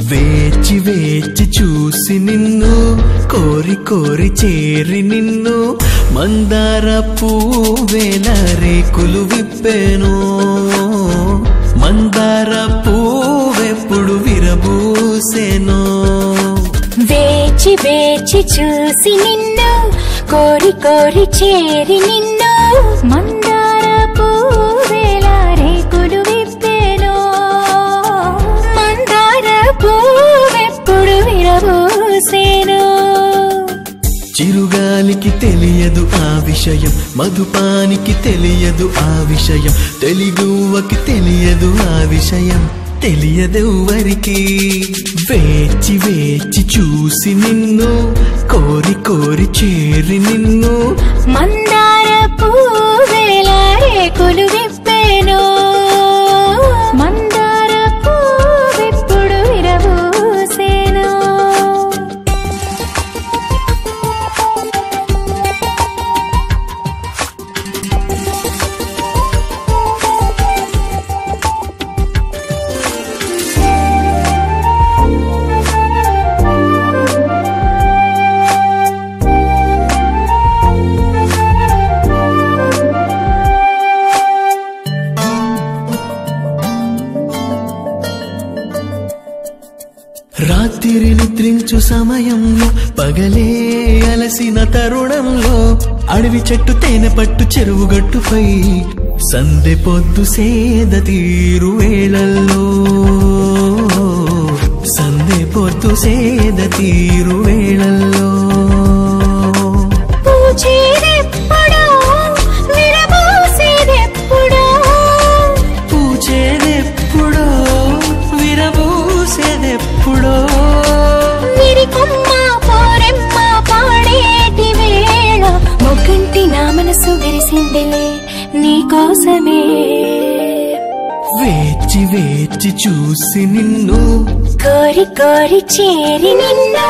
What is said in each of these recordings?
వేచి వేచి చూసి నిన్ను కోరి కోరి చేరి నిన్ను మందార పూవేల రేకులు విప్పెను మందార పూవెప్పుడు విరబూసెను వేచి వేచి చూసి నిన్ను కోరి కోరి చేరి నిన్ను మందార పూవేల రేకులు విప్పేను మందార పూవెప్పుడు విరబూసేను చిరుగాలికి తెలియదు ఆ విషయం మధుపానికి తెలియదు ఆ విషయం తెలుగువకి తెలియదు ఆ విషయం తెలియదెవ్వరికి వేచి వేచి చూసి నిన్ను కోరి కోరి చేరి నిన్ను మందార పూవేల రేకులు విప్పేను మందార పూవెప్పుడు విరబూసేను రాత్రి నిద్రించు సమయంలో పగలే అలసిన తరుణంలో అడవి చెట్టు తేనె పట్టు చెరువు గట్టుపై సందె పొద్దు సేద తీరు వేళల్లో సందె పొద్దు సేద తీరు వేళల్లో పూచేదెప్పుడో విరబూసేదెప్పుడో పూచేదెప్పుడో విరబూసేదెప్పుడో విరికొమ్మ పోరెమ్మ పాడేటి వేళ మొగ్గంటి నా మనసు విరిసిందిలే నీకోసమే వేచి వేచి చూసి నిన్ను కోరి కోరి చేరి నిన్ను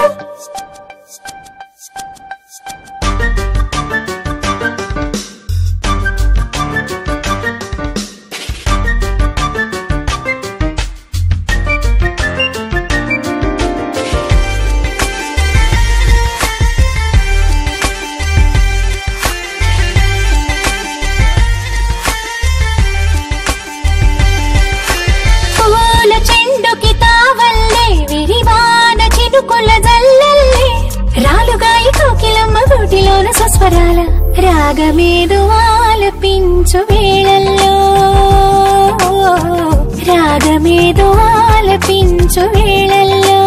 పూల చెండుకి తావల్లే విరివాన చినుకుల జల్లల్లే రాలుగాయి కోకిలమ్మ గూటిలోన స్వస్వరాల రాగమేదు ఆలపించు వేళల్లో రాగమేదు ఆలపించు వేళల్లో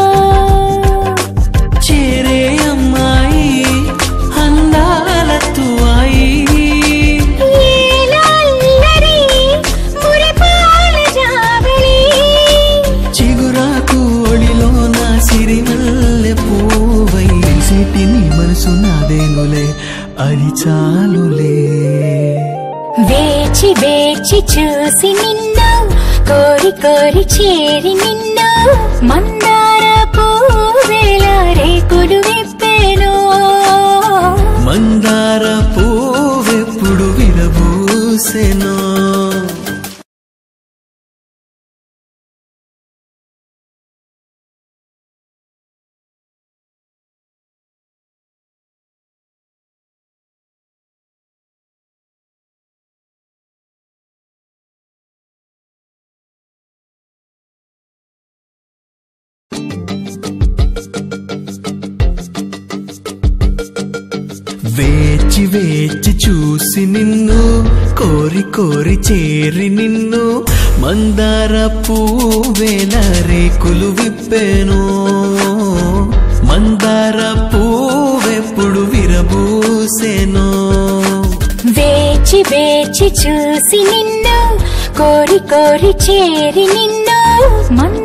చేరే అమ్మాయి అందాల తువాయి ఏలల్లరి మురిపాల జాబిలి చిగురాకు ఒడిలో నా సిరిమల్లె పూవై సిటి నీ మనసు నాదేనులే అది చాలులే వేచి వేచి చూసి నిన్ను కోరి కోరి చేరి నిన్ను మందార పూవేల రేకులు విప్పేను మందార పూవెప్పుడు విరబూసెనో వేచి వేచి చూసి నిన్ను కోరి కోరి చేరి నిన్ను మందార పూవేల రేకులు విప్పెను మందార పూవెప్పుడు విరబూసెను వేచి వేచి చూసి నిన్ను కోరి కోరి చేరి నిన్ను మందార